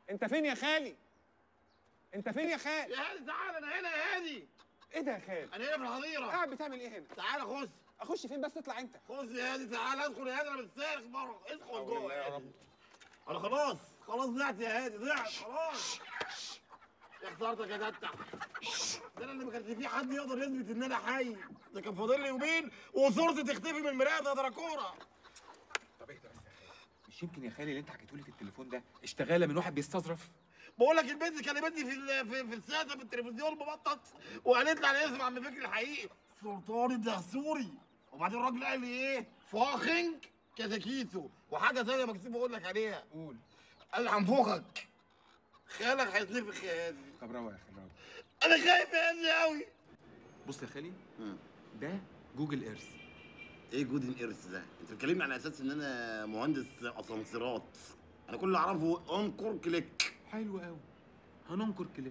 انت فين يا خالي انت فين يا خالي يا هادي تعالى انا هنا يا هادي ايه ده يا خالي انا هنا في الحظيره قاعد بتعمل ايه هنا تعالى خش اخش فين بس اطلع انت خش يا هادي تعالى ادخل يا هادي انا مسترخ بره ادخل حول جوه الله يا يا رب. هادي انا خلاص خلاص ضعت يا هادي ضعت خلاص يا خسارتك يا تتح ده انا اللي ما كانش في حد يقدر يثبت ان انا حي ده كان فاضل لي يومين وصورتي تختفي من المرايه يا دراكوره طب اهدى بس يا خالي مش يمكن يا خالي اللي انت حكيته لي في التليفون ده اشتغاله من واحد بيستظرف بقول لك البنت كلمتني في ال- في, في السادة في التلفزيون مبطط وقالت لي على اسم عم فكري الحقيقي سلطان الدهسوري وبعدين الراجل قال لي ايه فاخنج كتاكيتو وحاجه ثانيه مكتوب اقول لك عليها قول قال لي هنفخك خالك هيتنفخ يا هادي طب روق يا خالي روق انا خايف يا هادي قوي بص يا خالي ده جوجل ايرث ايه جودن ايرث ده؟ انت بتكلمني على اساس ان انا مهندس اسانسيرات انا كل اللي اعرفه انكر كليك حلو قوي هننكر كليك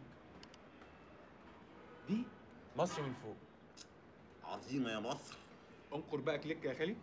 دي مصر من فوق عظيمه يا مصر انكر بقى كليك يا خالي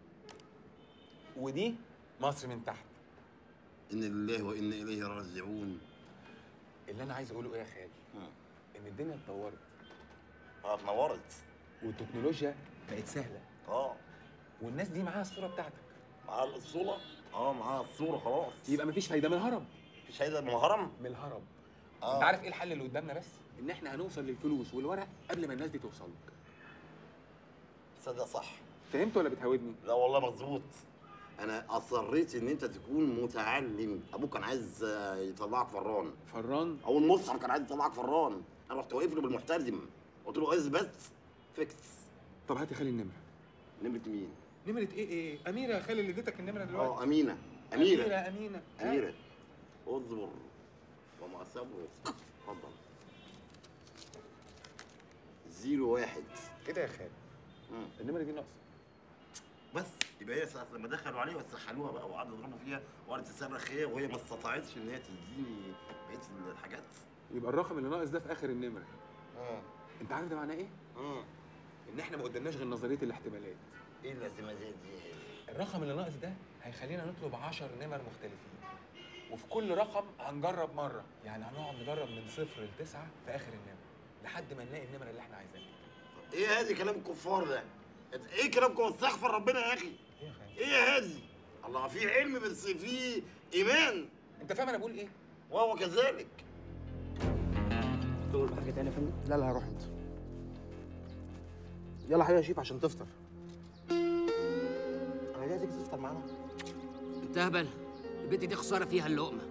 ودي مصر من تحت ان لله وانا اليه راجعون اللي انا عايز اقوله ايه يا خالي ان الدنيا اتطورت اه اتنورت والتكنولوجيا بقت سهله اه والناس دي معاها الصوره بتاعتك معاه الصورة؟ اه معاه الصورة خلاص يبقى مفيش فايده من الهرم مفيش هيدا من الهرم؟ من الهرم آه. انت عارف ايه الحل اللي قدامنا بس ان احنا هنوصل للفلوس والورق قبل ما الناس دي توصل لك تصدق صح فهمت ولا بتهاودني لا والله مظبوط انا اصريت ان انت تكون متعلم ابوك كان عايز آه، يطلعك فران فران او المصحف كان عايز يطلعك فران انا رحت واقف له بالمحترم قلت له اثبت فيكس طب هات يا خالي النمره نمرة مين؟ نمره ايه ايه اميره يا خالي اللي اديتك النمره دلوقتي اه امينة اميرة اميره امينه ها؟ اميرة اصبر وما صبرك اتفضل زيرو واحد كده يا خالي مم. النمره دي ناقصه بس يبقى هي ساعة لما دخلوا عليها وسحلوها بقى وقعدوا يضربوا فيها وقعدت تصرخ هي وهي ما استطاعتش ان هي تديني بقيه الحاجات. يبقى الرقم اللي ناقص ده في اخر النمره اه انت عارف ده معناه ايه اه ان احنا ما قدامناش غير نظريه الاحتمالات ايه اللازمه زي دي؟ الرقم اللي ناقص ده هيخلينا نطلب 10 نمر مختلفين وفي كل رقم هنجرب مره يعني هنقعد نجرب من صفر لتسعه في اخر النمر لحد ما نلاقي النمره اللي احنا عايزينها ايه هادي كلام الكفار ده؟ إنت- ايه كلامكم استغفر ربنا يا اخي؟ ايه يا خالد ايه يا هادي؟ الله في علم بس في ايمان انت فاهم انا بقول ايه وهو كذلك. تقول بحاجه تانية يا فندم لا لا هروح انت يلا حبيبي يا شيف عشان تفطر انا جاي تيجي تفطر معانا انت هبل البنت دي خساره فيها اللقمه